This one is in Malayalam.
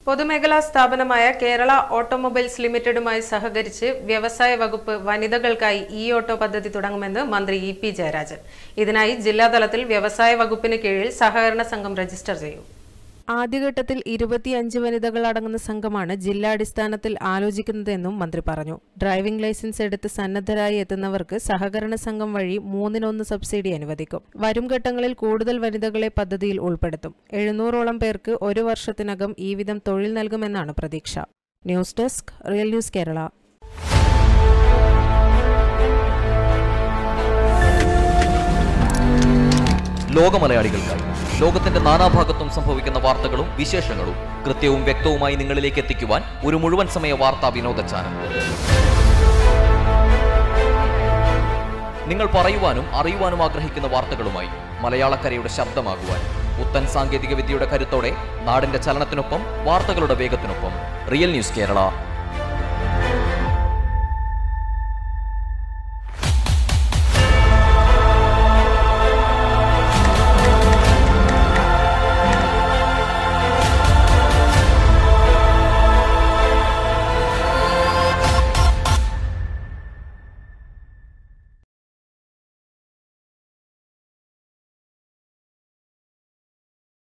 പൊതുമേഖലാ സ്ഥാപനമായ കേരള ഓട്ടോമൊബൈൽസ് ലിമിറ്റഡുമായി സഹകരിച്ച് വ്യവസായ വകുപ്പ് വനിതകൾക്കായി ഇ ഓട്ടോ പദ്ധതി തുടങ്ങുമെന്ന് മന്ത്രി ഇ പി ജയരാജൻ ഇതിനായി ജില്ലാതലത്തിൽ വ്യവസായ വകുപ്പിന് കീഴിൽ സഹകരണ സംഘം രജിസ്റ്റർ ചെയ്യും ആദ്യഘട്ടത്തിൽ ഇരുപത്തിയഞ്ച് വനിതകൾ അടങ്ങുന്ന സംഘമാണ് ജില്ലാടിസ്ഥാനത്തിൽ ആലോചിക്കുന്നതെന്നും മന്ത്രി പറഞ്ഞു ഡ്രൈവിംഗ് ലൈസൻസ് എടുത്ത് സന്നദ്ധരായി എത്തുന്നവർക്ക് സഹകരണ സംഘം വഴി മൂന്നിനൊന്ന് സബ്സിഡി അനുവദിക്കും വരും ഘട്ടങ്ങളിൽ കൂടുതൽ വനിതകളെ പദ്ധതിയിൽ ഉൾപ്പെടുത്തും എഴുന്നൂറോളം പേർക്ക് ഒരു വർഷത്തിനകം ഈ വിധം തൊഴിൽ നൽകുമെന്നാണ് പ്രതീക്ഷ news desk real news Kerala ലോകമലയാളികൾക്കായി ലോകത്തിന്റെ നാനാഭാഗത്തും സംഭവിക്കുന്ന വാർത്തകളും വിശേഷങ്ങളും കൃത്യവും വ്യക്തവുമായി നിങ്ങളിലേക്ക് എത്തിക്കുവാൻ ഒരു മുഴുവൻ സമയ വാർത്താ വിനോദ ചാനൽ നിങ്ങൾ പറയുവാനും അറിയുവാനും ആഗ്രഹിക്കുന്ന വാർത്തകളുമായി മലയാളക്കരയുടെ ശബ്ദമാകുവാൻ പുത്തൻ സാങ്കേതിക വിദ്യയുടെ കരുത്തോടെ നാടിന്റെ ചലനത്തിനൊപ്പം വാർത്തകളുടെ വേഗത്തിനൊപ്പം റിയൽ ന്യൂസ് കേരള